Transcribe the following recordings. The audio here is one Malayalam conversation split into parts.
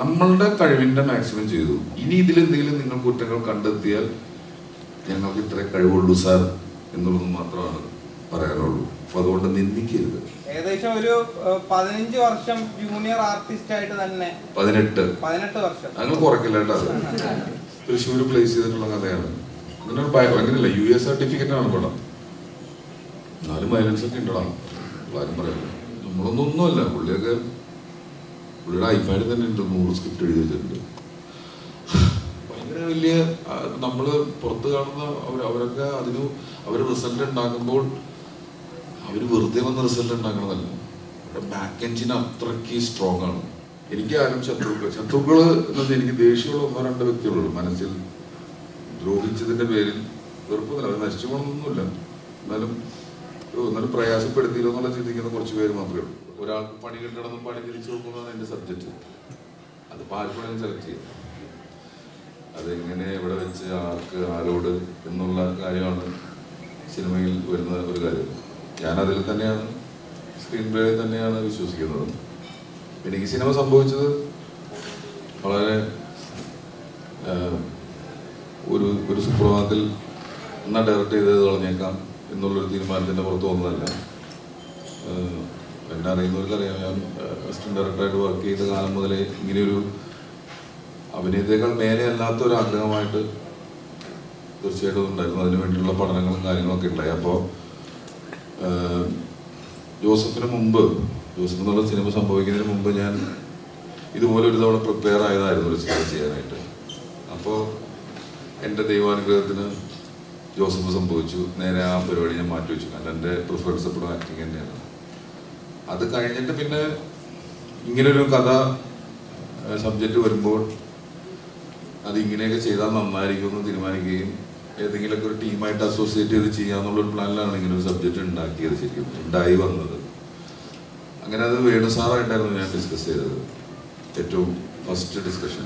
നമ്മളുടെ കഴിവിന്റെ മാക്സിമം ചെയ്തു ഇനി ഇതിൽ എന്തെങ്കിലും നിങ്ങൾ കുറ്റങ്ങൾ കണ്ടെത്തിയാൽ ഞങ്ങൾക്ക് ഇത്രേ കഴിവുള്ളൂ സാർ എന്നുള്ളത് മാത്രമാണ് പറയാനുള്ളൂ അപ്പൊ അതുകൊണ്ട് നിന്ദിക്കരുത് ഏകദേശം ഒരു ഏഹ്, പതിനഞ്ച് വർഷം ജൂനിയർ ആർട്ടിസ്റ്റ് ആയിട്ട് തന്നെ പതിനെട്ട് പതിനെട്ട് വർഷം ഞങ്ങൾ കുറയ്ക്കില്ല കേട്ടോ അത് തൃശ്ശൂർ പ്ലേസ് ചെയ്തിട്ടുള്ള കഥയാണ് അങ്ങനെ അങ്ങനെയല്ല യു എസ് സർട്ടിഫിക്കറ്റ് ആണ് പടം എന്നാലും വയലൻസ് ഒക്കെ ഉണ്ടടാ ആരും പറയാം നമ്മളൊന്നും ഒന്നുമല്ല പുള്ളിയൊക്കെ പുള്ളിയുടെ ഐപാഡിൽ തന്നെ ഉണ്ട് നൂറ് സ്ക്രിപ്റ്റ് എഴുതി വെച്ചിട്ടുണ്ട് ഭയങ്കര വലിയ ആ, നമ്മള് പുറത്ത് കാണുന്ന അവർ അവരൊക്കെ അതിന് അവർ റിസൾട്ട് ഉണ്ടാക്കുമ്പോൾ അവർ വെറുതെ വന്ന റിസൾട്ട് ഉണ്ടാക്കണതല്ല അവരുടെ ബാക്ക് എഞ്ചിൻ അത്രയ്ക്ക് സ്ട്രോങ് ആണ് എനിക്ക് ആരും ശത്രുക്കൾ ശത്രുക്കൾ എന്ന് വെച്ചാൽ എനിക്ക് ദേഷ്യമുള്ള ഒന്നോ രണ്ടോ വ്യക്തികളുള്ളൂ മനസ്സിൽ ദ്രോഹിച്ചതിന്റെ പേരിൽ വെറുപ്പൊന്നുമില്ല അവർ നശിച്ചു പോകണമെന്നൊന്നുമില്ല എന്നാലും ഓ, എന്നാലും പ്രയാസപ്പെടുത്തിയില്ലോ എന്നുള്ള ചിന്തിക്കുന്ന കുറച്ച് പേര് മാത്രമേ ഉള്ളൂ ഒരാൾക്ക് പണി കിട്ടണമെന്നും പണി തിരിച്ചു നോക്കുന്നതാണ് എൻ്റെ സബ്ജക്റ്റ് അതിപ്പോൾ ആർക്ക് വേണമെങ്കിലും സെലക്ട് ചെയ്യാം അതെങ്ങനെ എവിടെ വെച്ച് ആർക്ക് ആരോട് എന്നുള്ള കാര്യമാണ് സിനിമയിൽ വരുന്ന ഒരു കാര്യം ഞാൻ അതിൽ തന്നെയാണ് സ്ക്രീൻ പ്ലേ തന്നെയാണ് വിശ്വസിക്കുന്നത് എനിക്ക് സിനിമ സംഭവിച്ചത് വളരെ ആഹ്, ഒരു ഒരു സുപ്രഭാതത്തിൽ എന്നാ ഡയറക്റ്റ് ചെയ്തത് കളഞ്ഞേക്കാം എന്നുള്ളൊരു തീരുമാനത്തിൻ്റെ പുറത്ത് വന്നതല്ല ആഹ്, എന്നെ അറിയുന്നവർക്ക് അറിയാം ഞാൻ അസിസ്റ്റന്റ് ഡയറക്ടറായിട്ട് വർക്ക് ചെയ്ത കാലം മുതലേ ഇങ്ങനെയൊരു അഭിനയത്തെക്കാൾ മേലെ അല്ലാത്ത ഒരു ആഗ്രഹമായിട്ട് തീർച്ചയായിട്ടും ഉണ്ടായിരുന്നു അതിനു വേണ്ടിയുള്ള പഠനങ്ങളും കാര്യങ്ങളൊക്കെ ഉണ്ടായി അപ്പോൾ ജോസഫിന് മുമ്പ് ജോസഫ് എന്നുള്ള സിനിമ സംഭവിക്കുന്നതിന് മുമ്പ് ഞാൻ ഇതുപോലെ ഒരു തവണ പ്രിപ്പയർ ആയതായിരുന്നു ഒരു സിനിമ ചെയ്യാനായിട്ട് അപ്പോൾ എൻ്റെ ദൈവാനുഗ്രഹത്തിന് ജോസഫ് സംഭവിച്ചു നേരെ ആ പരിപാടി ഞാൻ മാറ്റി വെച്ചു കാരണം എൻ്റെ പ്രിഫറൻസ് എപ്പോഴും ആക്ടിങ് തന്നെയാണ് അത് കഴിഞ്ഞിട്ട് പിന്നെ ഇങ്ങനൊരു കഥ സബ്ജക്റ്റ് വരുമ്പോൾ അത് ഇങ്ങനെയൊക്കെ ചെയ്താൽ നന്നായിരിക്കും എന്ന് തീരുമാനിക്കുകയും ഏതെങ്കിലുമൊക്കെ ഒരു ടീമായിട്ട് അസോസിയേറ്റ് ചെയ്ത് ചെയ്യാന്നുള്ളൊരു പ്ലാനിലാണ് ഇങ്ങനെ ഒരു സബ്ജക്റ്റ് ഉണ്ടാക്കിയത് ശരിക്കും ഉണ്ടായി വന്നത് അങ്ങനെ അത് വേണു സാറായിട്ടായിരുന്നു ഞാൻ ഡിസ്കസ് ചെയ്തത് ഏറ്റവും ഫസ്റ്റ് ഡിസ്കഷൻ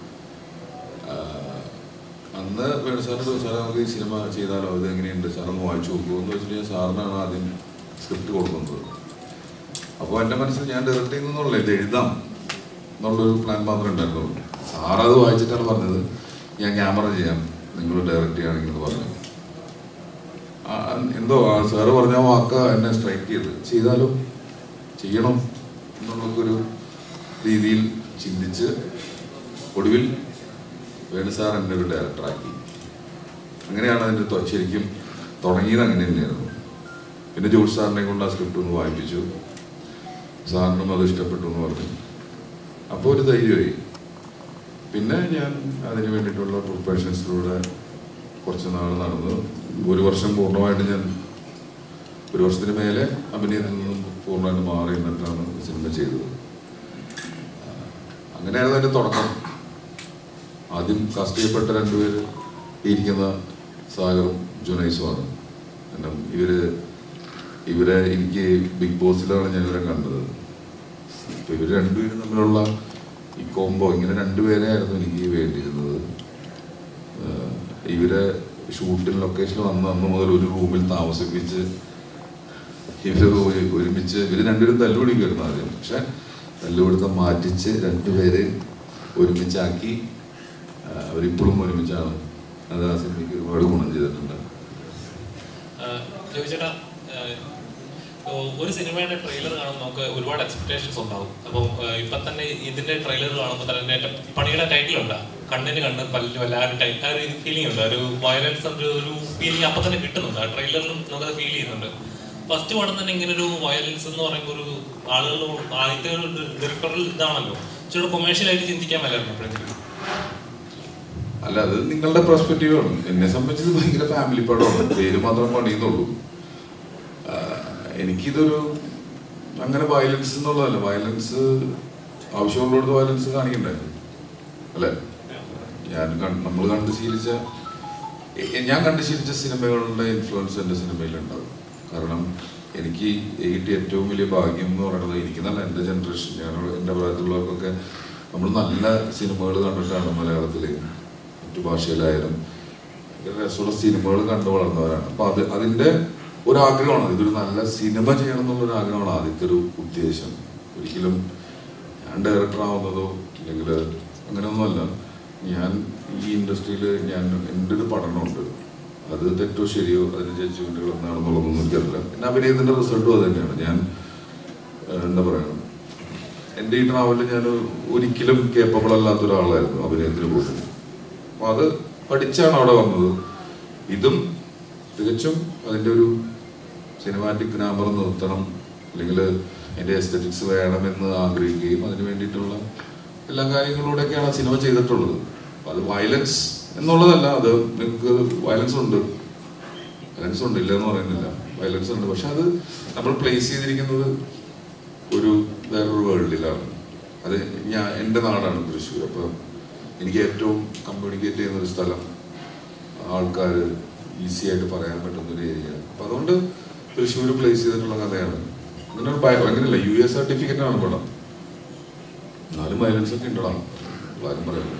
അന്ന് വേണു സാറിനോട് സാറേ നമുക്ക് ഈ സിനിമ ചെയ്താലോ ഇത് എങ്ങനെയുണ്ട് സാറൊന്ന് വായിച്ചു നോക്കുമോ എന്ന് വെച്ചിട്ട് ഞാൻ സാറിനാണ് ആദ്യം സ്ക്രിപ്റ്റ് കൊടുക്കുന്നത് അപ്പോൾ എൻ്റെ മനസ്സിൽ ഞാൻ ഡയറക്റ്റ് ചെയ്യുന്നുള്ള ഇത് എഴുതാം എന്നുള്ളൊരു പ്ലാൻ മാത്രമേ ഉണ്ടായിരുന്നുള്ളൂ സാറത് വായിച്ചിട്ടാണ് പറഞ്ഞത് ഞാൻ ക്യാമറ ചെയ്യാം നിങ്ങൾ ഡയറക്റ്റ് ചെയ്യുകയാണെങ്കിൽ എന്ന് പറഞ്ഞു ആ, എന്തോ ആ സാറ് പറഞ്ഞ ആ വാക്ക് എന്നെ സ്ട്രൈക്ക് ചെയ്ത് ചെയ്താലോ ചെയ്യണം എന്നുള്ളൊരു രീതിയിൽ ചിന്തിച്ച് ഒടുവിൽ വേണു സാർ എന്നെ ഒരു ഡയറക്ടറാക്കി അങ്ങനെയാണ് അതിൻ്റെ തൊ- ശരിക്കും തുടങ്ങിയത് അങ്ങനെ തന്നെയായിരുന്നു പിന്നെ ജോർജ് സാറിനെ കൊണ്ട് ആ സ്ക്രിപ്റ്റ് ഒന്ന് വായിപ്പിച്ചു സാറിനും അത് ഇഷ്ടപ്പെട്ടു എന്ന് പറഞ്ഞു അപ്പോൾ ഒരു ധൈര്യമായി പിന്നെ ഞാൻ അതിന് വേണ്ടിയിട്ടുള്ള പ്രിപ്പറേഷൻസിലൂടെ കുറച്ച് നാൾ നടന്നു ഒരു വർഷം പൂർണ്ണമായിട്ട് ഞാൻ ഒരു വർഷത്തിന് മേലെ അഭിനയത്തിൽ നിന്നും പൂർണ്ണമായിട്ട് മാറി എന്നിട്ടാണ് സിനിമ ചെയ്തത് അങ്ങനെയായിരുന്നു അതിൻ്റെ തുടക്കം ആദ്യം കാസ്റ്റ് ചെയ്യപ്പെട്ട രണ്ടുപേര് ഈ ഇരിക്കുന്ന സാഗറും ജുനൈസുമാണ് കാരണം ഇവര് ഇവരെ എനിക്ക് ബിഗ് ബോസിലാണ് ഞാൻ ഇവരെ കണ്ടത് അപ്പൊ ഇവര് രണ്ടുപേരും തമ്മിലുള്ള ഈ കോംബോ ഇങ്ങനെ രണ്ടുപേരെയായിരുന്നു എനിക്ക് വേണ്ടിയിരുന്നത് ആഹ് ഇവരെ ഷൂട്ടിൽ ലൊക്കേഷനിൽ വന്ന അന്ന് മുതൽ ഒരു റൂമിൽ താമസിപ്പിച്ച് ഇവര് ഒരു- ഒരുമിച്ച് ഇവര് രണ്ടുപേരും തല്ലുപിടിക്കുമായിരുന്നു ആദ്യം പക്ഷെ തല്ലുപിടുത്തം മാറ്റിച്ച് രണ്ടുപേരെ ഒരുമിച്ചാക്കി ആഹ് അവരിപ്പോഴും ഒരുമിച്ചാണ് അത് ആ സിനിമയ്ക്ക് ഒരുപാട് ഗുണം ചെയ്തിട്ടുണ്ട് ചോദിച്ചേട്ടാ ഒരു സിനിമയുടെ ട്രെയിലർ കാണുമ്പോൾ നമുക്ക് ഒരുപാട് എക്സ്പെക്ടേഷൻസ് ഉണ്ടാവും അപ്പം ഏഹ്, ഇപ്പൊ തന്നെ ഇതിന്റെ ട്രെയിലർ കാണുമ്പോൾ തന്നെ എൻ്റെ പണിയുടെ ടൈറ്റിൽ ഉണ്ട് കണ്ണിന് കണ്ണ് പല്ലിന് വല്ല ആ ഒരു ടൈ- ആ ഒരു ഫീലിംഗ് ഉണ്ട് ഒരു വയലൻസ് ഒരു ഒരു ഫീലിംഗ് അപ്പൊ തന്നെ കിട്ടുന്നുണ്ട് ആ ട്രെയിലറിലും നമുക്കത് ഫീൽ ചെയ്യുന്നുണ്ട് ഫസ്റ്റ് പടം തന്നെ ഇങ്ങനെ ഒരു വയലൻസ് എന്ന് പറയുമ്പോൾ ഒരു ആളുകൾ ആദ്യത്തെ ഒരു ഡയറക്ടറിൽ ഇതാണല്ലോ ഇച്ചിരി കൊമേഴ്ഷ്യൽ ആയിട്ട് ചിന്തിക്കാൻ മേലായിരുന്നു എപ്പോഴെങ്കിലും അല്ല അത് നിങ്ങളുടെ പെർസ്പെക്റ്റീവ് ആണ് എന്നെ സംബന്ധിച്ച് ഭയങ്കര ഫാമിലി പടമാണ് പേര് മാത്രം പണിയുന്നുള്ളൂ ആഹ് എനിക്കിതൊരു അങ്ങനെ വയലൻസ് എന്നുള്ളതല്ല വയലൻസ് ആവശ്യമുള്ളിടത്ത് വയലൻസ് കാണിക്കണ്ടേ അല്ലേ ഞാൻ നമ്മൾ കണ്ട് ശീലിച്ച എ- എ- ഞാൻ കണ്ട് ശീലിച്ച സിനിമകളുടെ ഇൻഫ്ലുവൻസ് എൻ്റെ സിനിമയിലുണ്ടാവും കാരണം എനിക്ക് കിട്ടിയ ഏറ്റവും വലിയ ഭാഗ്യം എന്ന് പറയുന്നത് എനിക്ക് നല്ല എൻ്റെ ജനറേഷൻ ഞാൻ എൻ്റെ പ്രായത്തിലുള്ളവർക്കൊക്കെ നമ്മൾ നല്ല സിനിമകൾ കണ്ടിട്ടാണ് മലയാളത്തിൽ മറ്റു ഭാഷയിലായാലും ഭയങ്കര രസമുള്ള സിനിമകൾ കണ്ടു വളർന്നവരാണ് അപ്പൊ അത് അതിന്റെ ഒരു ആഗ്രഹമാണ് ഇതൊരു നല്ല സിനിമ ചെയ്യണം എന്നുള്ള ഒരു ആഗ്രഹമാണ് ആദ്യത്തെ ഒരു ഉദ്ദേശം ഒരിക്കലും ഞാൻ ഡയറക്ടർ ആവുന്നതോ അല്ലെങ്കിൽ അങ്ങനെയൊന്നുമല്ല ഞാൻ ഈ ഇൻഡസ്ട്രിയിൽ ഞാൻ എൻ്റെ ഒരു പഠനമുണ്ട് അത് തെറ്റോ ശരിയോ അതിന് ജഡ്ജ്മെൻറ്റുകൾ എന്താണെന്നുള്ളതൊന്നും എനിക്കറിയില്ല പിന്നെ അഭിനയത്തിൻ്റെ റിസൾട്ടും അത് തന്നെയാണ് ഞാൻ ഏഹ്, എന്താ പറയുക എൻ്റെ ഈ ട്രാവലിൽ ഞാൻ ഒരിക്കലും കേപ്പബിൾ അല്ലാത്ത ഒരാളായിരുന്നു അഭിനയത്തിന് പോലും അപ്പോൾ അത് പഠിച്ചാണ് അവിടെ വന്നത് ഇതും തികച്ചും അതിൻ്റെ ഒരു സിനിമാറ്റിക് ഗ്രാമർ നിർത്തണം അല്ലെങ്കിൽ അതിൻ്റെ എസ്തറ്റിക്സ് വേണമെന്ന് ആഗ്രഹിക്കുകയും അതിന് വേണ്ടിയിട്ടുള്ള എല്ലാ കാര്യങ്ങളിലൂടെയൊക്കെയാണ് ആ സിനിമ ചെയ്തിട്ടുള്ളത് അപ്പോൾ അത് വയലൻസ് എന്നുള്ളതല്ല അത് നിങ്ങൾക്ക് വയലൻസ് ഉണ്ട് വയലൻസ് ഉണ്ട് ഇല്ല എന്ന് പറയുന്നില്ല വയലൻസ് ഉണ്ട് പക്ഷെ അത് നമ്മൾ പ്ലേസ് ചെയ്തിരിക്കുന്നത് ഒരു വേറൊരു വേൾഡിലാണ് അത് ഞാൻ എൻ്റെ നാടാണ് തൃശ്ശൂർ അപ്പോൾ എനിക്ക് ഏറ്റവും കമ്മ്യൂണിക്കേറ്റ് ചെയ്യുന്ന ഒരു സ്ഥലം ആൾക്കാർ ഈസി ആയിട്ട് പറയാൻ പറ്റുന്ന ഒരു ഏരിയ അപ്പം അതുകൊണ്ട് തൃശ്ശൂർ പ്ലേസ് ചെയ്തിട്ടുള്ള കഥയാണ് അങ്ങനെ ഒരു ഭയ- അങ്ങനെയല്ല യു എസ് സർട്ടിഫിക്കറ്റ് ആണ് പടം എന്നാലും വയലൻസ് ഒക്കെ ഉണ്ടടാ ആരും പറയുന്നത്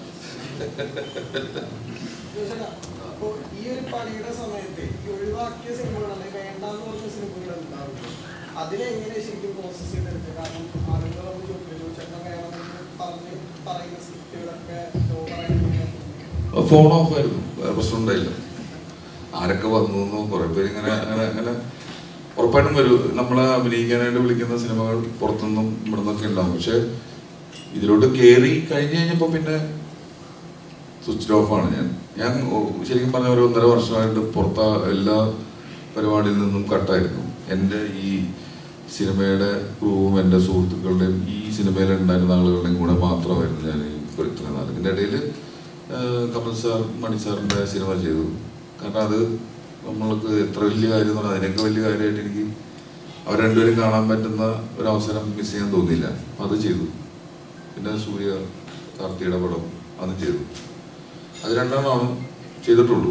ചോദിച്ചേട്ടാ, അപ്പൊ ഈ ഒരു പണിയുടെ സമയത്ത് ഈ ഒഴിവാക്കിയ സിനിമകൾ അല്ലെങ്കിൽ വേണ്ടാന്ന് പറഞ്ഞ സിനിമകൾ ഉണ്ടാവില്ല അതിനെങ്ങനെ ശരിക്കും പ്രോസസ് ചെയ്തെടുക്കുക കാരണം ആളുകൾ വന്ന് ചോദിക്കും ചേട്ടൻ വേണമെന്ന് പറഞ്ഞ് പറയുന്ന സ്ക്രിപ്റ്റുകളൊക്കെ ഓവറായിട്ട് ഫോൺ ഓഫ് ആയിരുന്നു വേറെ പ്രശ്നം ഉണ്ടായില്ല ആരൊക്കെ വന്നു എന്നോ കുറെ പേര് ഇങ്ങനെ അങ്ങനെ അങ്ങനെ ഉറപ്പായിട്ടും വരും നമ്മളെ അഭിനയിക്കാനായിട്ട് വിളിക്കുന്ന സിനിമകൾ പുറത്തുനിന്നും ഇവിടെ നിന്നൊക്കെ ഉണ്ടാവും പക്ഷെ ഇതിലോട്ട് കയറി കഴിഞ്ഞ് കഴിഞ്ഞപ്പോൾ പിന്നെ സ്വിച്ച് ഓഫ് ആണ് ഞാൻ ഞാൻ ഓ- ശരിക്കും പറഞ്ഞ ഒരു ഒന്നര വർഷമായിട്ട് പുറത്ത എല്ലാ പരിപാടിയിൽ നിന്നും കട്ടായിരുന്നു എൻ്റെ ഈ സിനിമയുടെ ക്രൂവും എൻ്റെ സുഹൃത്തുക്കളുടെയും ഈ സിനിമയിൽ ഉണ്ടായിരുന്ന ആളുകളുടെയും കൂടെ മാത്രമായിരുന്നു ഞാൻ ഈ ഇത്രയും നാൾ ഇതിൻ്റെ ഇടയിൽ കമൽ സാർ മണി സാറിൻ്റെ സിനിമ ചെയ്തു കാരണം അത് നമ്മൾക്ക് എത്ര വലിയ കാര്യം എന്ന് പറഞ്ഞാൽ അതിനൊക്കെ വലിയ കാര്യമായിട്ട് എനിക്ക് അവർ രണ്ടുപേരും കാണാൻ പറ്റുന്ന ഒരു അവസരം മിസ് ചെയ്യാൻ തോന്നിയില്ല അത് ചെയ്തു പിന്നെ സൂര്യ കാർത്തിയുടെ പടം അത് ചെയ്തു അത് രണ്ടെണ്ണമാണ് ചെയ്തിട്ടുള്ളൂ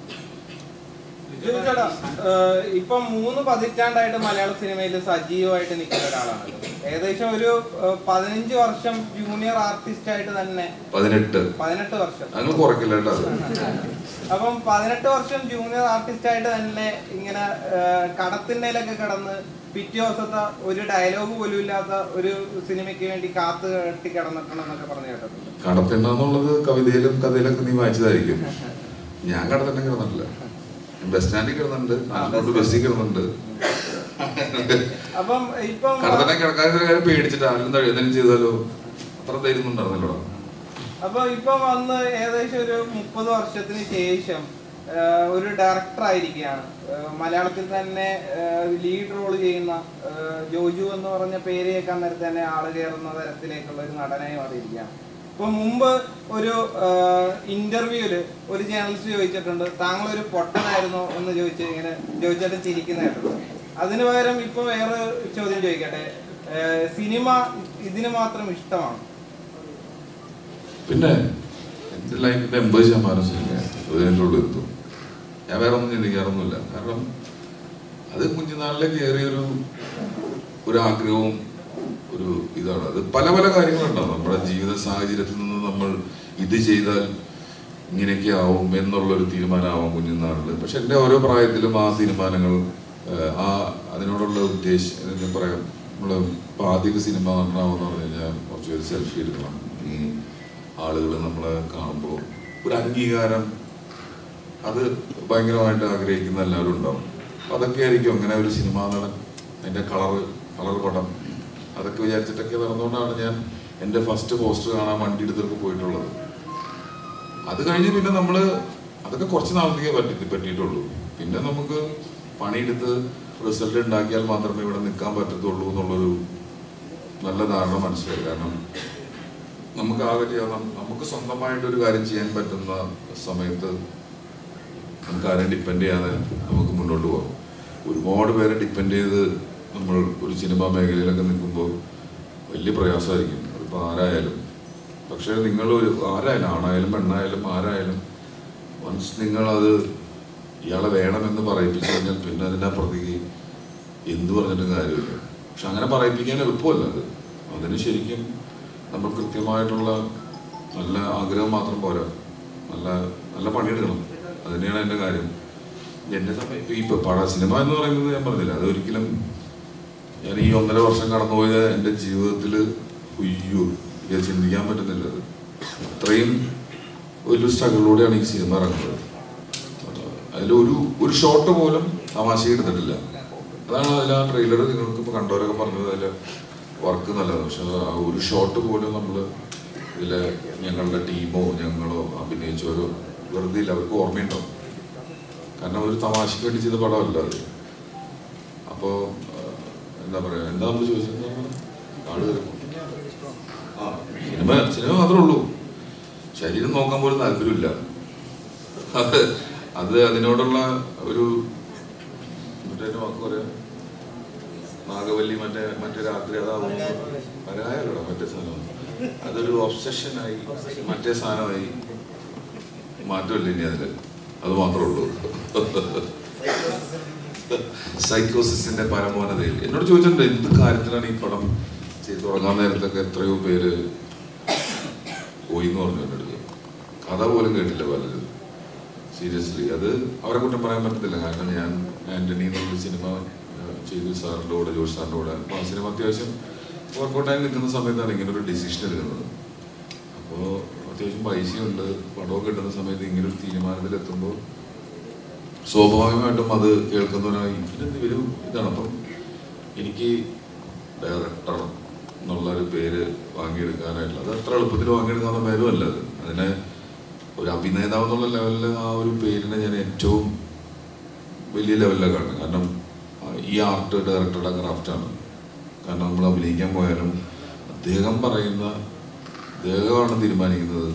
ജിജു ചേട്ടാ ഏഹ് ഇപ്പം മൂന്ന് പതിറ്റാണ്ടായിട്ട് മലയാള സിനിമയിൽ സജീവമായിട്ട് നിൽക്കുന്ന ഒരാളാണ് ഏകദേശം ഒരു ഏഹ് പതിനഞ്ച് വർഷം ജൂനിയർ ആർട്ടിസ്റ്റ് ആയിട്ട് തന്നെ പതിനെട്ട് പതിനെട്ട് വർഷം ഞങ്ങൾ കുറയ്ക്കില്ല കേട്ടോ അത് അപ്പം പതിനെട്ട് വർഷം ജൂനിയർ ആർട്ടിസ്റ്റ് ആയിട്ട് തന്നെ ഇങ്ങനെ ഏഹ് കടത്തിണ്ടയിലൊക്കെ കിടന്ന് പിറ്റേ ദിവസത്തെ ഒരു ഡയലോഗ് പോലും ഇല്ലാത്ത ഒരു സിനിമയ്ക്ക് വേണ്ടി കാത്തു കെട്ടി കിടന്നിക്കണം എന്നൊക്കെ പറഞ്ഞു കേട്ടിട്ടുണ്ട് കടത്തിണ്ടെന്നുള്ളത് കവിതയിലും കഥയിലൊക്കെ നീ വായിച്ചതായിരിക്കും ഞാൻ കടത്തിണ്ടെ കിടന്നിട്ടില്ല ബസ് സ്റ്റാൻഡിൽ കിടന്നുണ്ട് നാട്ടിലോട്ട് ബസ്സിൽ കിടന്നുണ്ട് അപ്പം ഇപ്പം കടത്തിണ്ടെ കിടക്കാതെ കാര്യം പേടിച്ചിട്ട് ആരും എന്തെങ്കിലും ചെയ്താലോ അത്ര ധൈര്യം ഉണ്ടായിരുന്നല്ലോ അപ്പൊ ഇപ്പൊ വന്ന് ഏകദേശം ഒരു മുപ്പത് വർഷത്തിന് ശേഷം ആ, ഒരു ഡയറക്ടർ ആയിരിക്കുകയാണ് ആ, മലയാളത്തിൽ തന്നെ ലീഡ് റോൾ ചെയ്യുന്ന ആ, ജോജു എന്ന് പറഞ്ഞ പേര് കേൾക്കാൻ നേരത്തെ തന്നെ ആള് കയറുന്ന തരത്തിലേക്കുള്ള ഒരു നടനായി മാറിയിരിക്കുകയാണ് ഇപ്പൊ മുമ്പ് ഒരു ഇന്റർവ്യൂല് ഒരു ജേർണലിസ്റ്റ് ചോദിച്ചിട്ടുണ്ട് താങ്കൾ ഒരു പൊട്ടനായിരുന്നോ എന്ന് ചോദിച്ച് ഇങ്ങനെ ചോദിച്ചിട്ട് ചിരിക്കുന്ന കേട്ടിട്ടുണ്ട് അതിന് പകരം ഇപ്പൊ വേറെ ചോദ്യം ചോദിക്കട്ടെ ആ, സിനിമ ഇതിന് മാത്രം ഇഷ്ടമാണ് പിന്നെ എൻ്റെ ലൈഫിന്റെ എൺപത് ശതമാനം സിനിമയാണ് അതിൻ്റെ ഉള്ളിൽ എത്തും ഞാൻ വേറെ ഒന്നും ചിന്തിക്കാറൊന്നുമില്ല കാരണം അത് കുഞ്ഞുനാളിലെ കയറിയൊരു ഒരു ആഗ്രഹവും ഒരു ഇതാണ് അത് പല പല കാര്യങ്ങളുണ്ടാവും നമ്മുടെ ജീവിത സാഹചര്യത്തിൽ നിന്ന് നമ്മൾ ഇത് ചെയ്താൽ ഇങ്ങനെയൊക്കെ ആവും എന്നുള്ളൊരു തീരുമാനമാവും കുഞ്ഞുനാളിൽ പക്ഷെ എൻ്റെ ഓരോ പ്രായത്തിലും ആ തീരുമാനങ്ങൾ ഏഹ്, ആ അതിനോടുള്ള ഉദ്ദേശം എന്താ പറയാം നമ്മൾ ഇപ്പോൾ ആദ്യമൊക്കെ സിനിമ നടനാവെന്ന് പറഞ്ഞു കഴിഞ്ഞാൽ കുറച്ച് പേര് സെൽഫി എടുക്കണം ഈ ആളുകൾ നമ്മളെ കാണുമ്പോൾ ഒരു അംഗീകാരം അത് ഭയങ്കരമായിട്ട് ആഗ്രഹിക്കുന്ന എല്ലാവരും ഉണ്ടാവും അപ്പൊ അതൊക്കെ ആയിരിക്കും അങ്ങനെ ഒരു സിനിമാ നടൻ അതിൻ്റെ കളറ് കളർ പടം അതൊക്കെ വിചാരിച്ചിട്ടൊക്കെ നടന്നുകൊണ്ടാണ് ഞാൻ എൻ്റെ ഫസ്റ്റ് പോസ്റ്റർ കാണാൻ വണ്ടി എടുത്തൊക്കെ പോയിട്ടുള്ളത് അത് കഴിഞ്ഞ് പിന്നെ നമ്മൾ അതൊക്കെ കുറച്ച് നാളത്തേക്കേ പറ്റി പറ്റിയിട്ടുള്ളൂ പിന്നെ നമുക്ക് പണിയെടുത്ത് റിസൾട്ട് ഉണ്ടാക്കിയാൽ മാത്രമേ ഇവിടെ നിൽക്കാൻ പറ്റത്തുള്ളൂ എന്നുള്ളൊരു നല്ല ധാരണ മനസ്സിലായി കാരണം നമുക്ക് ആകെ ചെയ്യാൻ നമുക്ക് സ്വന്തമായിട്ട് ഒരു കാര്യം ചെയ്യാൻ പറ്റുന്ന സമയത്ത് നമുക്ക് ആരെയും ഡിപ്പെൻഡ് ചെയ്യാതെ നമുക്ക് മുന്നോട്ട് പോകാം ഒരുപാട് പേരെ ഡിപ്പെൻഡ് ചെയ്ത് നമ്മൾ ഒരു സിനിമാ മേഖലയിലൊക്കെ നിൽക്കുമ്പോൾ വലിയ പ്രയാസമായിരിക്കും അതിപ്പോൾ ആരായാലും പക്ഷേ നിങ്ങൾ ഒരു ആരായാലും ആണായാലും പെണ്ണായാലും ആരായാലും വൺസ് നിങ്ങളത് ഇയാളെ വേണമെന്ന് പറയിപ്പിച്ചു കഴിഞ്ഞാൽ പിന്നെ അതിനപ്പുറത്തേക്ക് എന്ത് പറഞ്ഞിട്ടും കാര്യമില്ല പക്ഷെ അങ്ങനെ പറയിപ്പിക്കാൻ എളുപ്പമല്ല അത് അതിന് ശരിക്കും നമ്മൾ കൃത്യമായിട്ടുള്ള നല്ല ആഗ്രഹം മാത്രം പോരാ നല്ല നല്ല പണിയെടുക്കണം അത് തന്നെയാണ് എൻ്റെ കാര്യം എന്നെ സമയം ഇപ്പൊ ഈ ഇപ്പൊ പട സിനിമ എന്ന് പറയുന്നത് ഞാൻ പറഞ്ഞില്ല അത് ഒരിക്കലും ഞാൻ ഈ ഒന്നര വർഷം കടന്നുപോയത് എൻ്റെ ജീവിതത്തിൽ ഉയ്യോ എനിക്ക് ചിന്തിക്കാൻ പറ്റുന്നില്ല അത് അത്രയും ഒരു സ്ട്രഗിളിലൂടെയാണ് ഈ സിനിമ ഇറങ്ങുന്നത് അതിൽ ഒരു ഒരു ഷോട്ട് പോലും തമാശ എടുത്തിട്ടില്ല അതാണ് അതിൽ ആ ട്രെയിലർ നിങ്ങൾക്ക് ഇപ്പോൾ കണ്ടവരൊക്കെ പറഞ്ഞത് അതിൽ വർക്ക് നല്ലതാണ് പക്ഷെ ആ ഒരു ഷോട്ട് പോലും നമ്മൾ ഇതിലെ ഞങ്ങളുടെ ടീമോ ഞങ്ങളോ അഭിനയിച്ചവരോ വെറുതെ ഇല്ല അവർക്ക് ഓർമ്മയുണ്ടാവും കാരണം ഒരു തമാശക്ക് വേണ്ടി ചെയ്ത പടമല്ല അത് അപ്പോൾ എന്താ പറയുക എന്താ നമ്മൾ ചോദിച്ചത് ആള് വരുമ്പോൾ ആ സിനിമ സിനിമ മാത്രമേ ഉള്ളൂ ശരീരം നോക്കാൻ പോലും താല്പര്യമില്ല അത് അത് അതിനോടുള്ള ഒരു മറ്റേ വാക്ക് പറയാം നാഗവല്ലി മറ്റേ മറ്റേ രാത്രി അതാവും പരായല്ലോ മറ്റേ സാധനം അതൊരു ഒബ്സഷനായി മറ്റേ സാധനമായി മാറ്റമില്ല ഇനി അതില് അത് മാത്രമേ ഉള്ളൂ സൈക്കോസിന്റെ പരമോന്നതയിൽ എന്നോട് ചോദിച്ചിട്ടുണ്ട് എന്ത് കാര്യത്തിലാണ് ഈ പടം ചെയ്തു തുടങ്ങാൻ നേരത്തൊക്കെ എത്രയോ പേര് പോയി എന്ന് പറഞ്ഞു എൻ്റെ അടുത്ത് കഥ പോലും കേട്ടില്ല പലരും സീരിയസ്ലി അത് അവരെ കുറ്റം പറയാൻ പറ്റത്തില്ല കാരണം ഞാൻ ആന്റണി എന്നുള്ള സിനിമ ഏഹ്, ചെയ്തു സാറിൻ്റെ കൂടെ ജോഷ് സാറിൻ്റെ കൂടെ അപ്പോൾ ആ സിനിമ അത്യാവശ്യം വർക്കൗട്ടായി നിൽക്കുന്ന സമയത്താണ് ഇങ്ങനെ ഒരു ഡിസിഷൻ എടുക്കുന്നത് അപ്പോൾ അത്യാവശ്യം പൈസയുണ്ട് പടവും കിട്ടുന്ന സമയത്ത് ഇങ്ങനെ ഒരു തീരുമാനത്തിലെത്തുമ്പോൾ സ്വാഭാവികമായിട്ടും അത് കേൾക്കുന്നവരായി ഇതെന്ത് ഒരു ഇതാണ് അപ്പം എനിക്ക് ഡയറക്ടർ എന്നുള്ള ഒരു പേര് വാങ്ങിയെടുക്കാനായിട്ടുള്ള അത് അത്ര എളുപ്പത്തിൽ വാങ്ങിയെടുക്കാവുന്ന പേരും അല്ല അത് അതിനെ ഒരു അഭിനേതാവ് എന്നുള്ള ലെവലിൽ ആ ഒരു പേരിനെ ഞാൻ ഏറ്റവും വലിയ ലെവലിലാണ് കാണുന്നത് കാരണം ആ, ഈ ആർട്ട് ഡയറക്ടറുടെ ക്രാഫ്റ്റാണ് കാരണം നമ്മൾ അഭിനയിക്കാൻ പോയാലും അദ്ദേഹം പറയുന്ന അദ്ദേഹമാണ് തീരുമാനിക്കുന്നത്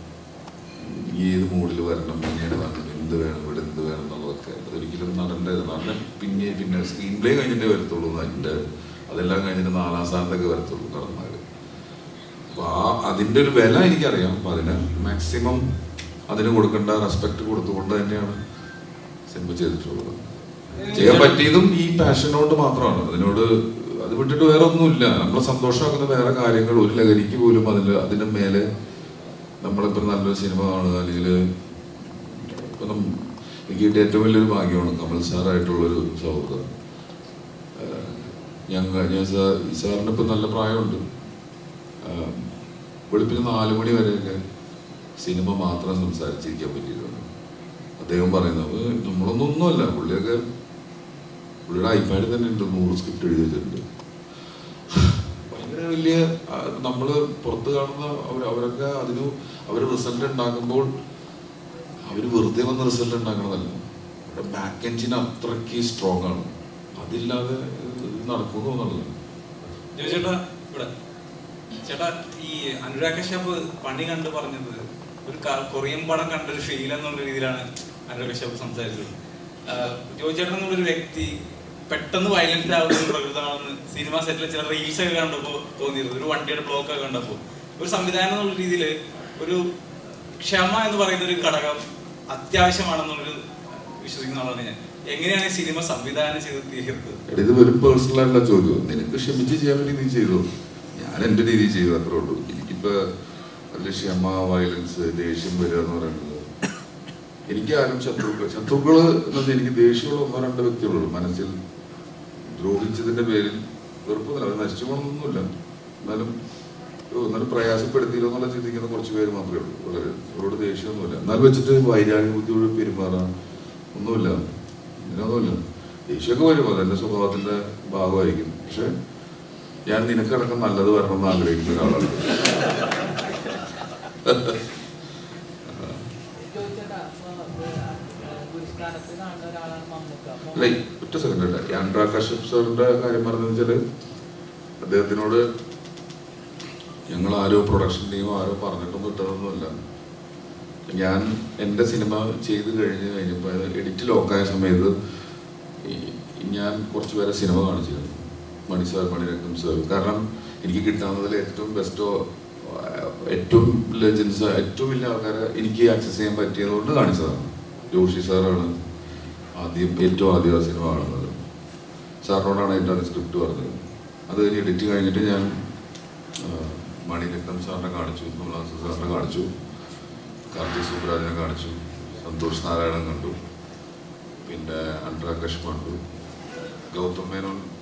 ഏത് മൂഡിൽ വരണം എങ്ങനെ വരണം എന്ത് വേണം ഇവിടെ എന്ത് വേണം എന്നുള്ളതൊക്കെ അതൊരിക്കലും നടൻ്റെ നടൻ പിന്നെ പിന്നെ സ്ക്രീൻ പ്ലേ കഴിഞ്ഞിട്ടേ വരത്തുള്ളൂ അതിൻ്റെ അതെല്ലാം കഴിഞ്ഞിട്ട് നാലാം സ്ഥാനത്തൊക്കെ വരത്തുള്ളൂ നടന്നാൽ അപ്പോൾ ആ അതിൻ്റെ ഒരു വില എനിക്കറിയാം അപ്പം അതിന് മാക്സിമം അതിന് കൊടുക്കേണ്ട റെസ്പെക്ട് കൊടുത്തുകൊണ്ട് തന്നെയാണ് സിനിമ ചെയ്തിട്ടുള്ളത് ചെയ്യാൻ പറ്റിയതും ഈ പാഷനോട് മാത്രമാണ് അതിനോട് അത് വിട്ടിട്ട് വേറെ ഒന്നുമില്ല നമ്മളെ സന്തോഷമാക്കുന്ന വേറെ കാര്യങ്ങൾ ഒരു ലഹരിക്ക് പോലും അതിൽ അതിന് മേലെ നമ്മളിപ്പോൾ നല്ലൊരു സിനിമ കാണുക അല്ലെങ്കിൽ ഇപ്പം നം- എനിക്ക് കിട്ടിയ ഏറ്റവും വലിയൊരു ഭാഗ്യമാണ് കമൽ സാറായിട്ടുള്ളൊരു സൗഹൃദം ഏഹ് ഞങ്ങൾ ഞാൻ സാർ ഈ സാറിന് ഇപ്പം നല്ല പ്രായമുണ്ട് ഏഹ് വെളുപ്പിന് നാല് മണി വരെയൊക്കെ സിനിമ മാത്രം സംസാരിച്ചിരിക്കാൻ പറ്റിയിട്ടുണ്ട് അദ്ദേഹം പറയുന്നത് നമ്മളൊന്നും ഒന്നുമല്ല പുള്ളിയൊക്കെ പുള്ളിയുടെ ഐപാഡിൽ തന്നെ ഉണ്ട് നൂറ് സ്ക്രിപ്റ്റ് എഴുതി വെച്ചിട്ടുണ്ട് ഭയങ്കര വലിയ ആ, നമ്മള് പുറത്ത് കാണുന്ന അവർ അവരൊക്കെ അതിന് അവർ റിസൾട്ട് ഉണ്ടാക്കുമ്പോൾ അവർ വെറുതെ വന്ന് റിസൾട്ട് ഉണ്ടാക്കണതല്ല അവരുടെ ബാക്ക് എഞ്ചിൻ അത്രയ്ക്ക് സ്ട്രോങ് ആണ് അതില്ലാതെ ഇത് നടക്കുമെന്ന് തോന്നുന്നില്ല ജോ ചേട്ടാ ഇവിടെ ചേട്ടാ ഈ അനുരാഗ് കശ്യപ് പണി കണ്ട് പറഞ്ഞത് ഒരു ക- കൊറിയൻ പടം കണ്ട ഒരു ഫീൽ എന്നുള്ള രീതിയിലാണ് അനുരാഗ് കശ്യപ് സംസാരിച്ചത് ആഹ് ജോ ചേട്ടൻ എന്നുള്ളൊരു വ്യക്തി പെട്ടെന്ന് വയലന്റ് ആവുന്ന ഒരു പ്രകൃതമാണെന്ന് സിനിമ സെറ്റിൽ ചില റീൽസ് ഒക്കെ കണ്ടപ്പോൾ തോന്നിയത് ഒരു വണ്ടിയുടെ ബ്ലോക്ക് ഒക്കെ കണ്ടപ്പോൾ ഒരു സംവിധാനം എന്നുള്ള രീതിയിൽ ഒരു ക്ഷമ എന്ന് പറയുന്ന ഒരു ഘടകം അത്യാവശ്യമാണെന്നുള്ളൊരു വിശ്വസിക്കുന്ന ആളാണ് ഞാൻ എങ്ങനെയാണ് ഈ സിനിമ സംവിധാനം ചെയ്ത് തീർത്തത് എടാ, ഇത് വെറും പേഴ്സണൽ ആയിട്ടുള്ള ചോദ്യം നിനക്ക് ക്ഷമിച്ച് ചെയ്യാൻ വേണ്ടി നീ ചെയ്തു ഞാൻ എൻ്റെ രീതിയിൽ ചെയ്തു അത്രേ ഉള്ളൂ എനിക്കിപ്പോ അതിൽ ക്ഷമ വയലൻസ് ദേഷ്യം വരിക എന്ന് പറയുന്നത് എനിക്ക് ആരും ശത്രുക്കൾ ശത്രുക്കള് എന്ന് പറഞ്ഞാൽ എനിക്ക് ദേഷ്യമുള്ള ഒന്നോ രണ്ടോ വ്യക്തികളുള്ളൂ മനസ്സിൽ ദ്രോഹിച്ചതിന്റെ പേരിൽ വെറുപ്പൊന്നുമില്ല അത് നശിച്ചു പോകണമെന്നൊന്നുമില്ല എന്നാലും ഓ, എന്നാലും പ്രയാസപ്പെടുത്തിയില്ല എന്നുള്ള ചിന്തിക്കുന്ന കുറച്ച് പേര് മാത്രമേ ഉള്ളൂ വളരെ അവരോട് ദേഷ്യമൊന്നുമില്ല എന്നാൽ വെച്ചിട്ട് വൈരാഗ്യ ബുദ്ധിയോട് പെരുമാറാൻ ഒന്നുമില്ല ഇതിനൊന്നുമില്ല ദേഷ്യമൊക്കെ വരും അതെന്റെ സ്വഭാവത്തിന്റെ ഭാഗമായിരിക്കും പക്ഷെ ഞാൻ നിനക്കടക്കം നല്ലത് വരണമെന്ന് ആഗ്രഹിക്കുന്ന ഒരാളാണ് ചോദിച്ചേട്ടാ ഗുരുസ്ഥാനത്ത് കാണുന്ന ഒരാളാണ് മമ്മൂക്ക അപ്പൊ അല്ല ഈ ഒറ്റ സെക്കൻഡ് അല്ല ഈ അനുരാഗ് കശ്യപ് സാറിന്റെ കാര്യം പറഞ്ഞതെന്ന് വെച്ചാല് അദ്ദേഹത്തിനോട് ഞങ്ങൾ ആരോ പ്രൊഡക്ഷൻ ടീമോ ആരോ പറഞ്ഞിട്ടൊന്നും ഇട്ടതൊന്നുമല്ല ഞാൻ എൻ്റെ സിനിമ ചെയ്ത് കഴിഞ്ഞ് കഴിഞ്ഞപ്പോൾ എഡിറ്റ് ലോക്കായ സമയത്ത് ഈ- ഞാൻ കുറച്ച് പേരെ സിനിമ കാണിച്ചിരുന്നു മണി സാർ മണിരത്നം സാർ കാരണം എനിക്ക് കിട്ടാവുന്നതിൽ ഏറ്റവും ബെസ്റ്റോ ഏറ്റവും ലെജൻസ് ഏറ്റവും വലിയ ആൾക്കാരെ എനിക്ക് ആക്സസ് ചെയ്യാൻ പറ്റിയതുകൊണ്ട് കാണിച്ചതാണ് ജോഷി സാറാണ് ആദ്യം ഏറ്റവും ആദ്യം ആ സിനിമ കാണുന്നത് സാറിനോടാണ് എൻ്റെ സ്ക്രിപ്റ്റ് പറഞ്ഞത് അത് കഴിഞ്ഞ് എഡിറ്റ് കഴിഞ്ഞിട്ട് ഞാൻ ആ, മണിരത്നം സാറിനെ കാണിച്ചു കമലാസൻ സാറിനെ കാണിച്ചു കാർത്തിക് സുബ്രാജിനെ കാണിച്ചു സന്തോഷ് നാരായണൻ കണ്ടു പിന്നെ അനുരാഗ് കശ്യപ് കണ്ടു ഗൗതം മേനോൻ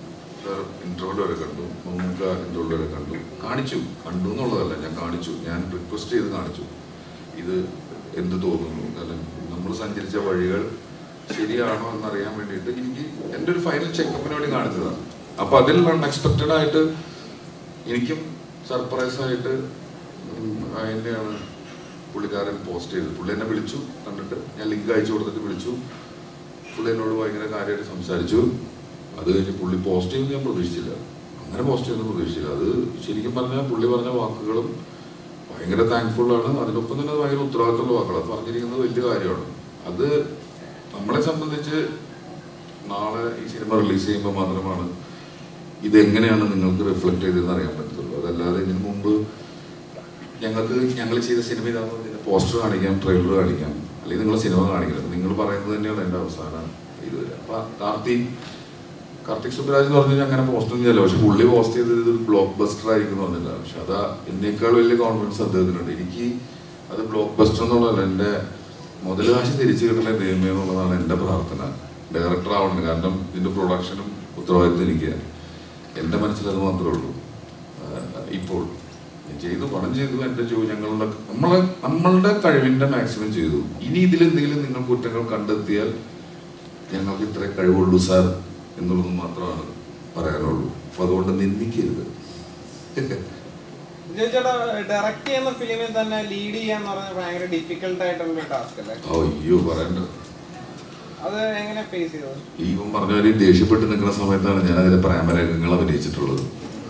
സാർ ഇന്റർവ്യൂ വരെ കണ്ടു മമ്മൂക്ക ഇന്റർവ്യൂ വരെ കണ്ടു കാണിച്ചു കണ്ടു എന്നുള്ളതല്ല ഞാൻ കാണിച്ചു ഞാൻ റിക്വസ്റ്റ് ചെയ്ത് കാണിച്ചു ഇത് എന്ത് തോന്നുന്നു കാരണം നമ്മൾ സഞ്ചരിച്ച വഴികൾ ശരിയാണോ എന്നറിയാൻ വേണ്ടിയിട്ട് എനിക്ക് എൻ്റെ ഒരു ഫൈനൽ ചെക്കപ്പിന് വേണ്ടി കാണിച്ചതാണ് അപ്പൊ അതിൽ അൺഎക്സ്പെക്റ്റഡ് ആയിട്ട് എനിക്കും സർപ്രൈസ് ആയിട്ട് ഉം, അതിനെയാണ് പുള്ളിക്കാരൻ പോസ്റ്റ് ചെയ്തത് പുള്ളി എന്നെ വിളിച്ചു കണ്ടിട്ട് ഞാൻ ലിങ്ക് അയച്ചു കൊടുത്തിട്ട് വിളിച്ചു പുള്ളി എന്നോട് ഭയങ്കര കാര്യമായിട്ട് സംസാരിച്ചു അത് കഴിഞ്ഞ് പുള്ളി പോസ്റ്റ് ചെയ്യുന്നത് ഞാൻ പ്രതീക്ഷിച്ചില്ല അങ്ങനെ പോസ്റ്റ് ചെയ്യുന്നത് പ്രതീക്ഷിച്ചില്ല അത് ശരിക്കും പറഞ്ഞാൽ പുള്ളി പറഞ്ഞ വാക്കുകളും ഭയങ്കര താങ്ക്ഫുൾ ആണ് അതിനൊപ്പം തന്നെ അത് ഭയങ്കര ഉത്തരവാദിത്തമുള്ള വാക്കുകൾ അത് പറഞ്ഞിരിക്കുന്നത് വലിയ കാര്യമാണ് അത് നമ്മളെ സംബന്ധിച്ച് നാളെ ഈ സിനിമ റിലീസ് ചെയ്യുമ്പോൾ മാത്രമാണ് ഇതെങ്ങനെയാണ് നിങ്ങൾക്ക് റിഫ്ലക്ട് ചെയ്തതെന്ന് അറിയാൻ പറ്റത്തുള്ളൂ അതല്ലാതെ ഇതിനു മുമ്പ് ഞങ്ങൾക്ക് ഞങ്ങൾ ചെയ്ത സിനിമ ഇതാകുമ്പോൾ ഇതിന്റെ പോസ്റ്റർ കാണിക്കാം ട്രെയിലർ കാണിക്കാം അല്ലെങ്കിൽ നിങ്ങൾ സിനിമ കാണിക്കണം നിങ്ങൾ പറയുന്നത് തന്നെയാണ് എൻ്റെ അവസാന ഇത് വരെ അപ്പൊ കാർത്തി കാർത്തിക് സുബ്രാജ് എന്ന് പറഞ്ഞു കഴിഞ്ഞാൽ അങ്ങനെ പോസ്റ്റ് ഒന്നും ചെയ്യില്ല പക്ഷെ പുള്ളി പോസ്റ്റ് ചെയ്തത് ഇത് ബ്ലോക്ക് ബസ്റ്റർ ആയിരിക്കും എന്ന് പറഞ്ഞില്ല പക്ഷെ അതാ എന്നേക്കാൾ വലിയ കോൺഫിഡൻസ് അദ്ദേഹത്തിനുണ്ട് എനിക്ക് അത് ബ്ലോക്ക് ബസ്റ്റർ എന്നുള്ളതല്ല എൻ്റെ മുതൽ കാശ് തിരിച്ചു കിട്ടണേ ദൈവമേ എന്നുള്ളതാണ് എൻ്റെ പ്രാർത്ഥന ഡയറക്ടർ ആവണം കാരണം ഇതിന്റെ പ്രൊഡക്ഷനും ഉത്തരവാദിത്വം എനിക്ക് എൻ്റെ മനസ്സിൽ അത് മാത്രമേ ഉള്ളൂ ആഹ് ഇപ്പോൾ ഞാൻ ചെയ്തു പണം ചെയ്തു എൻ്റെ ജോലി ഞങ്ങളുടെ നമ്മളെ നമ്മളുടെ കഴിവിന്റെ മാക്സിമം ചെയ്തു ഇനി ഇതിലെന്തെങ്കിലും നിങ്ങൾ കുറ്റങ്ങൾ കണ്ടെത്തിയാൽ ഞങ്ങൾക്ക് ഇത്രേ കഴിവുള്ളൂ സാർ എന്നുള്ളത് മാത്രമാണ് പറയാനുള്ളൂ അപ്പൊ അതുകൊണ്ട് നിന്ദിക്കരുത് വിജയ് ചേട്ടാ ഡയറക്റ്റ് ചെയ്യുന്ന ഫിലിമിൽ തന്നെ ലീഡ് ചെയ്യാന്ന് പറഞ്ഞാൽ ഭയങ്കര ഡിഫിക്കൽട്ട് ആയിട്ടുള്ള ടാസ്ക് അല്ലേ അയ്യോ പറയണ്ട അത് എങ്ങനെ ഫേസ് ചെയ്തത് ഈ ഇവൻ പറഞ്ഞ പോലെ ഈ ദേഷ്യപ്പെട്ട് നിൽക്കുന്ന സമയത്താണ് ഞാൻ അതിലെ പ്രേമരംഗങ്ങൾ അഭിനയിച്ചിട്ടുള്ളത്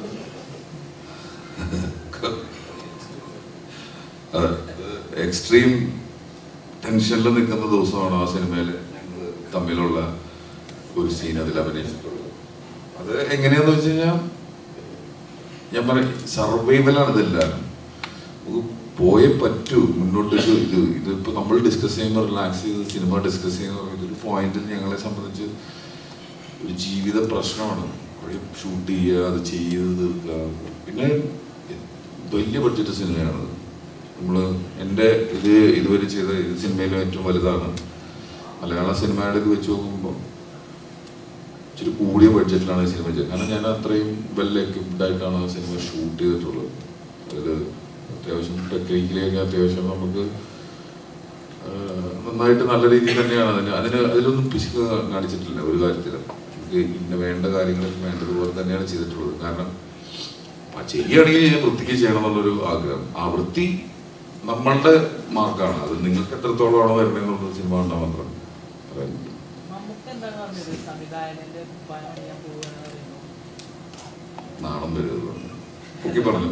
എക്സ്ട്രീം ടെൻഷനിൽ നിൽക്കുന്ന ദിവസമാണ് ആ സിനിമയിൽ ഞങ്ങൾ തമ്മിലുള്ള ഒരു സീൻ അതിൽ അഭിനയിച്ചിട്ടുള്ളത് അത് എങ്ങനെയാന്ന് വെച്ച് കഴിഞ്ഞാൽ ഞാൻ പറയും സർവൈവലാണ് ഇതെല്ലാം ഇത് പോയേ പറ്റൂ മുന്നോട്ട് ഇത് ഇത് ഇതിപ്പോ നമ്മൾ ഡിസ്കസ് ചെയ്യുമ്പോൾ റിലാക്സ് ചെയ്ത് സിനിമ ഡിസ്കസ് ചെയ്യുന്ന ഇതൊരു പോയിന്റിൽ ഞങ്ങളെ സംബന്ധിച്ച് ഒരു ജീവിത പ്രശ്നമാണ് കുറേ ഷൂട്ട് ചെയ്യുക അത് ചെയ്ത് തീർക്കുക പിന്നെ വലിയ ബഡ്ജറ്റ് സിനിമയാണ് നമ്മൾ എൻ്റെ ഇത് ഇതുവരെ ചെയ്ത ഇത് സിനിമയിലും ഏറ്റവും വലുതാണ് മലയാള സിനിമയുടെ ഇത് വെച്ച് നോക്കുമ്പോൾ ഇച്ചിരി കൂടിയ ബഡ്ജറ്റിലാണ് ഈ സിനിമ ചെയ്തത് കാരണം ഞാൻ അത്രയും വെൽ എക്വിപ്ഡ് ആയിട്ടാണ് ആ സിനിമ ഷൂട്ട് ചെയ്തിട്ടുള്ളത് അതിൽ അത്യാവശ്യം ടെക്നിക്കലിയൊക്കെ അത്യാവശ്യം നമുക്ക് ആ, നന്നായിട്ട് നല്ല രീതിയിൽ തന്നെയാണ് അതിന് അതിന് അതിലൊന്നും പിശുക്ക് കാണിച്ചിട്ടില്ല ഒരു കാര്യത്തിലും നമുക്ക് ഇന്ന വേണ്ട കാര്യങ്ങളൊക്കെ വേണ്ടതുപോലെ തന്നെയാണ് ചെയ്തിട്ടുള്ളത് കാരണം ആ ചെയ്യുകയാണെങ്കിൽ ഞാൻ വൃത്തിക്ക് ചെയ്യണം എന്നുള്ളൊരു ആഗ്രഹം ആ വൃത്തി നമ്മളുടെ മാർക്കാണ് അത് നിങ്ങൾക്ക് എത്രത്തോളമാണോ വരണമെന്നുള്ളത് സിനിമ കണ്ടാൽ മാത്രം പറയാൻ പറ്റും മമ്മൂക്ക എന്താണ് പറഞ്ഞത് സംവിധായകന്റെ കുപ്പായം അണിയാൻ പോവുകയെന്ന് പറയുമ്പോൾ നാണം വരുന്നത് ഓക്കെ പറഞ്ഞു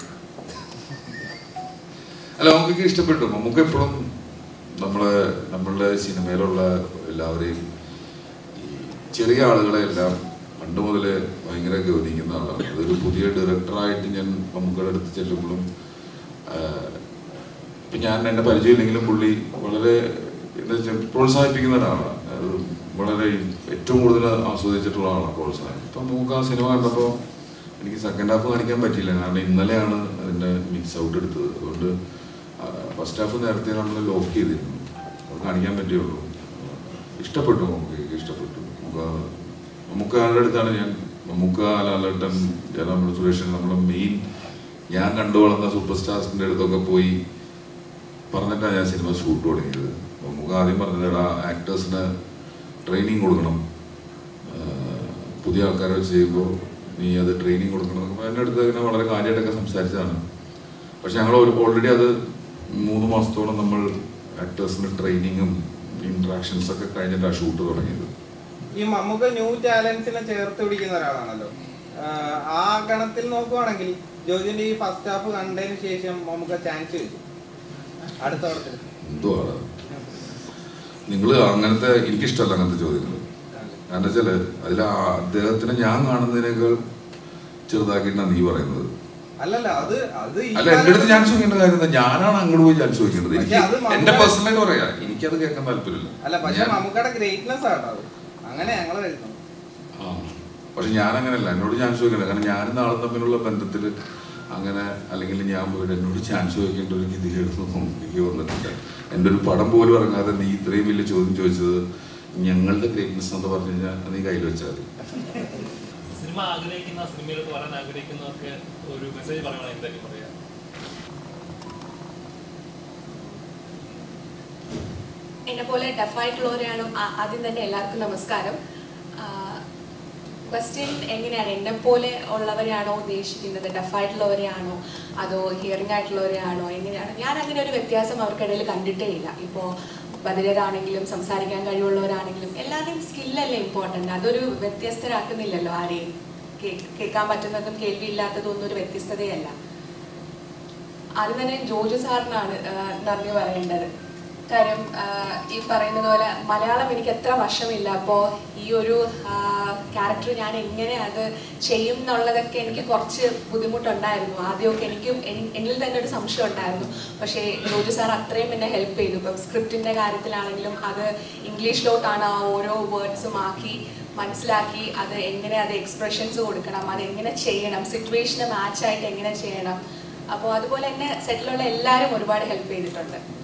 അല്ല നമുക്കൊക്കെ ഇഷ്ടപ്പെട്ടു നമുക്ക് എപ്പോഴും നമ്മളെ നമ്മളുടെ സിനിമയിലുള്ള എല്ലാവരെയും ഈ ചെറിയ ആളുകളെ എല്ലാം പണ്ട് മുതലേ ഭയങ്കര ഗൗനിക്കുന്ന ആളാണ് അതൊരു പുതിയ ഡയറക്ടറായിട്ട് ഞാൻ നമുക്കുടെ അടുത്ത് ചെല്ലുമ്പോഴും ആഹ്, ഇപ്പൊ ഞാൻ എന്നെ പരിചയമില്ലെങ്കിലും പുള്ളി വളരെ എന്താ വെച്ചാൽ പ്രോത്സാഹിപ്പിക്കുന്ന ഒരാളാണ് അത് വളരെ ഏറ്റവും കൂടുതൽ ആസ്വദിച്ചിട്ടുള്ള ആളാണ് പ്രോത്സാഹനം ഇപ്പൊ നമുക്ക് ആ സിനിമ കണ്ടപ്പോൾ എനിക്ക് സെക്കൻഡ് ഹാഫ് കാണിക്കാൻ പറ്റിയില്ല കാരണം ഇന്നലെയാണ് അതിന്റെ മിക്സ് ഔട്ട് എടുത്തത് അതുകൊണ്ട് ഫസ്റ്റ് ഹാഫ് നേരത്തെ നമ്മൾ ലോക്ക് ചെയ്തിരുന്നു അത് കാണിക്കാൻ പറ്റുള്ളൂ ഇഷ്ടപ്പെട്ടു നമുക്ക് ഇഷ്ടപ്പെട്ടു നമുക്ക് നമുക്ക് ആളുടെ അടുത്താണ് ഞാൻ നമുക്ക് ലാലേട്ടൻ ജയറാം സുരേഷൻ നമ്മളെ മെയിൻ ഞാൻ കണ്ടു വളർന്ന സൂപ്പർ സ്റ്റാർസിന്റെ അടുത്തൊക്കെ പോയി പറഞ്ഞിട്ടാണ് ഞാൻ സിനിമ ഷൂട്ട് തുടങ്ങിയത് നമുക്ക് ആദ്യം പറഞ്ഞത് എടാ ആക്ടേഴ്സിന് ട്രെയിനിങ് കൊടുക്കണം ആഹ് പുതിയ ആൾക്കാരെ വെച്ച് ചെയ്യുമ്പോൾ നീ അത് ട്രെയിനിങ് കൊടുക്കണം എന്നൊക്കെ എൻ്റെ അടുത്ത് ഇങ്ങനെ വളരെ കാര്യമായിട്ടൊക്കെ സംസാരിച്ചതാണ് പക്ഷെ ഞങ്ങൾ ഒരു ഓൾറെഡി അത് മൂന്ന് മാസത്തോളം നമ്മൾ ആക്ടേഴ്സിന് ട്രെയിനിങ്ങും ഇൻട്രാക്ഷൻസ് ഒക്കെ കഴിഞ്ഞിട്ടാണ് ഷൂട്ട് തുടങ്ങിയത് ഈ മമ്മൂക്ക ന്യൂ ടാലൻസിനെ ചേർത്ത് പിടിക്കുന്ന ഒരാളാണല്ലോ ആഹ് ആ ഗണത്തിൽ നോക്കുവാണെങ്കിൽ ജോജിന്റെ ഈ ഫസ്റ്റ് ഹാഫ് കണ്ടതിന് ശേഷം മമ്മൂക്ക ചാൻസ് വെച്ചു അടുത്ത പടത്തിൽ എന്തുവാണ് നിങ്ങൾ അങ്ങനത്തെ എനിക്കിഷ്ടമല്ല അങ്ങനത്തെ ചോദ്യങ്ങൾ കാരണം വെച്ചാല് അതിൽ അദ്ദേഹത്തിനെ ഞാൻ കാണുന്നതിനേക്കാൾ ചെറുതാക്കിയിട്ടാണ് നീ പറയുന്നത് അല്ലല്ല അത് അത് ഈ അല്ല എന്റെ അടുത്ത് ചാൻസ് ചോദിക്കേണ്ട കാര്യം എന്താ ഞാനാണ് അങ്ങോട്ട് പോയി ചാൻസ് ചോദിക്കേണ്ടത് എനിക്ക് പക്ഷേ അത് മമ്മൂക്ക- എന്റെ പേഴ്സണലായിട്ട് പറയാ എനിക്കത് കേൾക്കാൻ താല്പര്യമില്ല അല്ല പക്ഷെ ഞാൻ- മമ്മൂക്കയുടെ ഗ്രേറ്റ്നെസ് ആട്ടോ അത് അങ്ങനെ ഞങ്ങൾ വരുന്നത് ആ. പക്ഷെ ഞാൻ അങ്ങനെയല്ല എന്നോട് ചാൻസ് ചോദിക്കണ്ട കാരണം ഞാനും നാളെ തമ്മിലുള്ള ബന്ധത്തിൽ അങ്ങനെ അല്ലെങ്കിൽ ഞാൻ പോയിട്ട് എന്നോട് ചാൻസ് ചോദിക്കേണ്ട ഒരു ഗതികേടൊന്നും എനിക്ക് വന്നിട്ടില്ല എൻ്റെ ഒരു പടം പോലും ഇറങ്ങാതെ നീ ഇത്രയും വലിയ ചോദ്യം ചോദിച്ചത് ഞങ്ങളുടെ ഗ്രേറ്റ്നെസ് എന്ന് പറഞ്ഞു കഴിഞ്ഞാൽ നീ കയ്യിൽ വെച്ചാൽ മതി സിനിമ ആഗ്രഹിക്കുന്ന സിനിമയിലോട്ട് വരാൻ ആഗ്രഹിക്കുന്നവർക്ക് ഒരു മെസ്സേജ് പറയുകയാണെങ്കിൽ എന്തായിരിക്കും പറയാ എന്നെ പോലെ ഡെഫായിട്ടുള്ളവരെയാണ് ആ- ആദ്യം തന്നെ എല്ലാവർക്കും നമസ്കാരം ക്വസ്റ്റ്യൻ എങ്ങനെയാണ് എന്നെ പോലെ ഉള്ളവരെയാണോ ഉദ്ദേശിക്കുന്നത് ഡെഫായിട്ടുള്ളവരെയാണോ അതോ ഹിയറിംഗ് ആയിട്ടുള്ളവരെയാണോ എങ്ങനെയാണ് ഞാൻ അങ്ങനെ ഒരു വ്യത്യാസം അവർക്കിടയിൽ കണ്ടിട്ടേ ഇല്ല ഇപ്പോൾ ബധിരരാണെങ്കിലും സംസാരിക്കാൻ കഴിവുള്ളവരാണെങ്കിലും എല്ലാവരുടെയും സ്കില്ലല്ലേ ഇമ്പോർട്ടൻ്റ് അതൊരു വ്യത്യസ്തരാക്കുന്നില്ലല്ലോ ആരെയും കേ- കേൾക്കാൻ പറ്റുന്നതും കേൾവിയില്ലാത്തതും ഒന്നും ഒരു വ്യത്യസ്തതയല്ല ആദ്യം തന്നെ ജോജു സാറിനാണ് ആ, നന്ദി പറയേണ്ടത് കാര്യം ആ, ഈ പറയുന്നത് പോലെ മലയാളം എനിക്ക് എത്ര വർഷമില്ല അപ്പോൾ ഈ ഒരു ക്യാരക്ടർ ഞാൻ എങ്ങനെ അത് ചെയ്യും എന്നുള്ളതൊക്കെ എനിക്ക് കുറച്ച് ബുദ്ധിമുട്ടുണ്ടായിരുന്നു ആദ്യമൊക്കെ എനിക്കും എനി- എന്നിൽ തന്നെ ഒരു സംശയം ഉണ്ടായിരുന്നു പക്ഷേ ജോജു സാർ അത്രയും എന്നെ ഹെൽപ്പ് ചെയ്തു ഇപ്പം സ്ക്രിപ്റ്റിൻ്റെ കാര്യത്തിലാണെങ്കിലും അത് ഇംഗ്ലീഷിലോട്ടാണ് ആ ഓരോ വേർഡ്സും ആക്കി മനസ്സിലാക്കി അത് എങ്ങനെ അത് എക്സ്പ്രഷൻസ് കൊടുക്കണം അത് എങ്ങനെ ചെയ്യണം സിറ്റുവേഷന് മാച്ചായിട്ട് എങ്ങനെ ചെയ്യണം അപ്പോൾ അതുപോലെ തന്നെ സെറ്റിലുള്ള എല്ലാവരും ഒരുപാട് ഹെൽപ്പ് ചെയ്തിട്ടുണ്ട്